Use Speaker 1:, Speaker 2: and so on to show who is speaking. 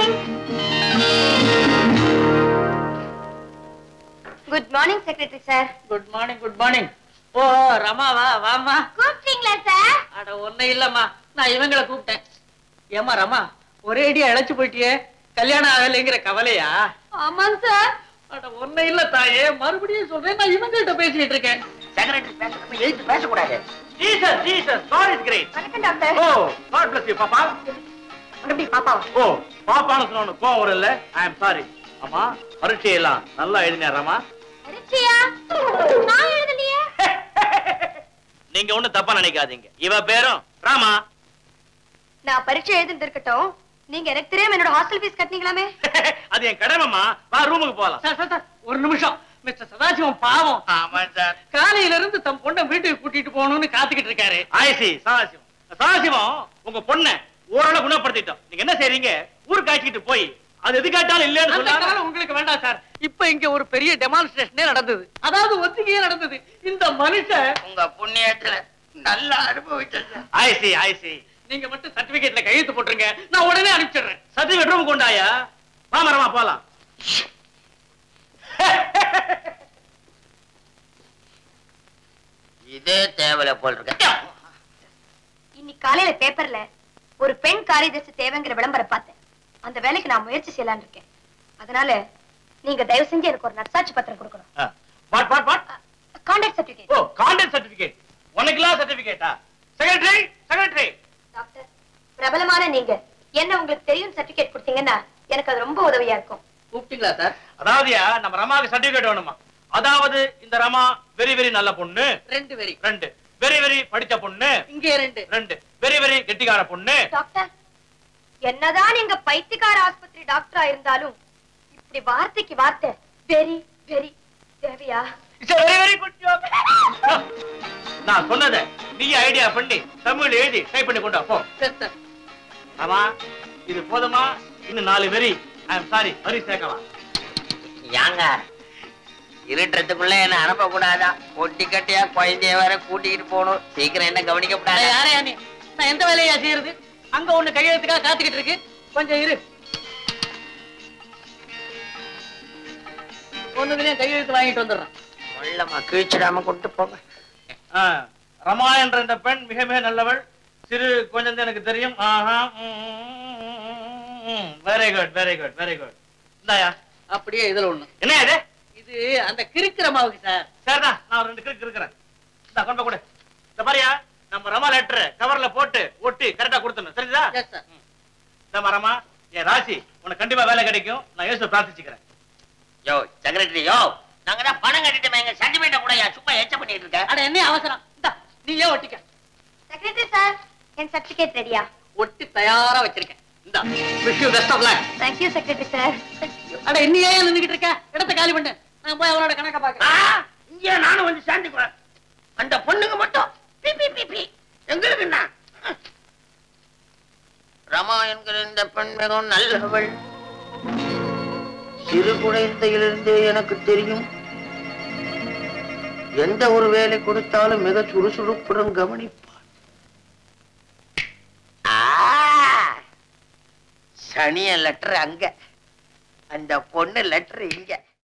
Speaker 1: Morning good morning secretary sir
Speaker 2: good morning good morning ஓ ரமாவா வாமா
Speaker 1: கூப்பிட்டீங்களா சார்
Speaker 2: அட ஒண்ணு இல்லம்மா நான் இவங்கள கூப்பிட்டேன் ஏமா ரமா ஒரே அடியா இழைச்சு போயிட்டியே கல்யாணம் ஆகலைங்கிற கவலையா
Speaker 1: ஆமாங்க சார்
Speaker 2: அட ஒண்ணு இல்ல தாயே மறுபடியும் சொல்றேன் நான் இவங்கள்ட்ட பேசிட்டு இருக்கேன்
Speaker 3: செக்ரட்டரி பேசுறப்ப எழுத்து பேசக்கூடாது
Speaker 4: Jesus Jesus God is great
Speaker 1: வணக்கம் doctor
Speaker 4: oh God bless you பாப்பா
Speaker 1: மறுபடியும் பாப்பாவா
Speaker 4: ஓ பாப்பான்னு சொன்ன கோவம் வரல ஐ அம் சாரி அம்மா பரீட்சை எல்லாம் நல்லா எழுதினாரம்மா
Speaker 1: பரீட்சையா நான் எழுதலையே
Speaker 4: நீங்க ஒண்ணு தப்பா நினைக்காதீங்க இவ பேரும் ராமா
Speaker 1: நான் பரீட்சை எழுதுனது இருக்கட்டும் நீங்க எனக்கு தெரியாம என்னோட ஹாஸ்டல் ஃபீஸ் கட்டினீங்களாமே
Speaker 4: அது என் கடமைம்மா வா ரூமுக்கு போலாம்
Speaker 2: சார் சார் சார் ஒரு நிமிஷம் மிஸ்டர் சதாசிவம் பாவம்
Speaker 4: ஆமா சார்
Speaker 2: காலையில இருந்து தம் பொண்ணை வீட்டுக்கு கூட்டிட்டு போகணும்னு காத்துக்கிட்டு இருக்காரு
Speaker 4: ஆயசி சதாசிவம் சதாசிவம் உங்க பொண்ணை ஓரளவு குணப்படுத்திட்டோம் நீங்க என்ன செய்றீங்க ஊருக்கு அழைச்சிட்டு போய் அது எது கேட்டாலும் இல்லன்னு
Speaker 2: அந்த
Speaker 4: சொல்லாம
Speaker 2: கவலை உங்களுக்கு வேண்டாம் சார் இப்ப இங்க ஒரு பெரிய டெமான்ஸ்ட்ரேஷனே நடந்தது அதாவது ஒத்திகையே நடந்தது இந்த மனுஷன்
Speaker 3: உங்க புண்ணியத்துல நல்லா அனுபவிச்சேன் சார்.
Speaker 4: ஆயசி ஆயசி
Speaker 2: நீங்க மட்டும் சர்டிபிகேட்ல கையெழுத்து போட்டுருங்க நான் உடனே அனுப்பிச்சிடுறேன்
Speaker 4: சர்டிபிகேட் ரூம் கொண்டாயா வாமா ரமா போலாம்
Speaker 3: இதே தேவையில்ல போல் இருக்க
Speaker 1: இன்னைக்கு காலையில பேப்பர்ல ஒரு பெண் காரியதர்சி தேவைங்கிற விளம்பரம் பார்த்தேன் அந்த வேலைக்கு நான் முயற்சி செய்யலாம்னு இருக்கேன் அதனால நீங்க தயவு செஞ்சு எனக்கு ஒரு நர்சாட்சி பத்திரம் கொடுக்கணும்
Speaker 4: what what what
Speaker 1: contact certificate
Speaker 4: oh content certificate உனக்குலாம் சர்டிபிகேட்டா செக்ரட்டரி செக்ரட்டரி
Speaker 1: டாக்டர் பிரபலமான நீங்க என்ன உங்களுக்கு தெரியும் சர்டிபிகேட் கொடுத்தீங்கன்னா எனக்கு அது ரொம்ப உதவியா இருக்கும்
Speaker 2: கூப்பிட்டீங்களா சார்
Speaker 4: அதாவதுயா நம்ம ரமாவுக்கு சர்டிபிகேட் வேணுமா அதாவது இந்த ரமா வெரி வெரி நல்ல பொண்ணு
Speaker 2: ரெண்டு பேரி
Speaker 4: ரெண்டு வெரி வெரி படிச்ச பொண்ணு
Speaker 2: இங்கே ரெண்டு
Speaker 4: ரெண்டு வெரி வெரி கெட்டிக்கார பொண்ணு
Speaker 1: டாக்டர் என்னதான் நீங்க பைத்தியக்கார ஆஸ்பத்திரி டாக்டரா இருந்தாலும் இப்படி வார்த்தைக்கு வார்த்தை வெரி வெரி தேவையா
Speaker 4: it's very very good job நான் சொன்னதை நீ ஐடியா பண்ணி தமிழ் எழுதி டைப் பண்ணி கொண்டு வா, போ
Speaker 2: சரி சார்
Speaker 4: ஆமா இது போதுமா இன்னும் நாலு வெரி ஐ அம் சாரி வரி சேர்க்கலாம்
Speaker 3: ஏங்க இருட்டுறதுக்குள்ள என்ன அனுப்ப கூடாதா ஒட்டி கட்டியா குழந்தைய வேற கூட்டிக்கிட்டு போகணும் சீக்கிரம் என்ன
Speaker 2: அட,
Speaker 3: கவனிக்கப்படாது
Speaker 2: யாரையா நீ நான் எந்த வேலையா செய்யறது அங்க ஒண்ணு கையெழுத்துக்காக காத்துக்கிட்டு இருக்கு கொஞ்சம் இரு ஒண்ணுலயும் கையெழுத்து வாங்கிட்டு வந்துடுறேன்
Speaker 3: உள்ளமா கீழ்ச்சிடாம கொண்டு போங்க
Speaker 4: ஆ, ரமா என்ற இந்த பெண் மிக மிக நல்லவள் சிறு கொஞ்சம் எனக்கு தெரியும் very good very good very good இந்தாயா
Speaker 2: அப்படியே இதுல ஒண்ணு
Speaker 4: என்ன இது
Speaker 2: இது அந்த கிறுக்கிற மாவுக்கு சார்
Speaker 4: சரிதான் நான் ஒரு ரெண்டு கிறுக்கு இருக்கிறேன் இந்த கொண்டு போய் கொடு இந்த பாரியா நம்ம ரமா லெட்டர் கவர்ல போட்டு ஒட்டி கரெக்டா கொடுத்துடணும் சரிதா
Speaker 2: எஸ் சார்
Speaker 4: இந்த மரமா என் ராசி உனக்கு கண்டிப்பா வேலை கிடைக்கும் நான் இயேசு பிரார்த்திச்சுக்கிறேன்
Speaker 3: யோ செக்ரட்டரி யோ நாங்க தான் பணம் கட்டிட்டோமே எங்க சர்டிபிகேட்ட கூட ஏன் சும்மா எச்ச பண்ணிட்டு இருக்க
Speaker 2: அட என்ன அவசரம் இந்தா நீயே ஒட்டிக்க
Speaker 1: செக்ரட்டரி சார் என் சர்டிபிகேட் ரெடியா
Speaker 2: ஒட்டி தயாரா வச்சிருக்கேன் இந்தா wish you best of luck
Speaker 1: thank you secretary sir
Speaker 2: அட இன்னியே நின்னுகிட்டு இருக்க இடத்த காலி பண்ணு நான் போய் அவளோட கணக்க
Speaker 3: ஆ,
Speaker 2: பாக்க
Speaker 3: இங்கே நானும் வந்து சேர்ந்துக்குவேன் அந்த பொண்ணுங்க மட்டும் பி பி பி பி எங்களுக்கு என்ன ரமா என்கிற இந்த பெண் மிகவும் நல்லவள் சிறு குழந்தையிலிருந்து எனக்கு தெரியும் எந்த ஒரு வேலை கொடுத்தாலும் மிக சுறுசுறுப்புடன் கவனிப்பாள் ஆ, சனிய லெட்டர் அங்க அந்த பொண்ணு லெட்டர் இங்க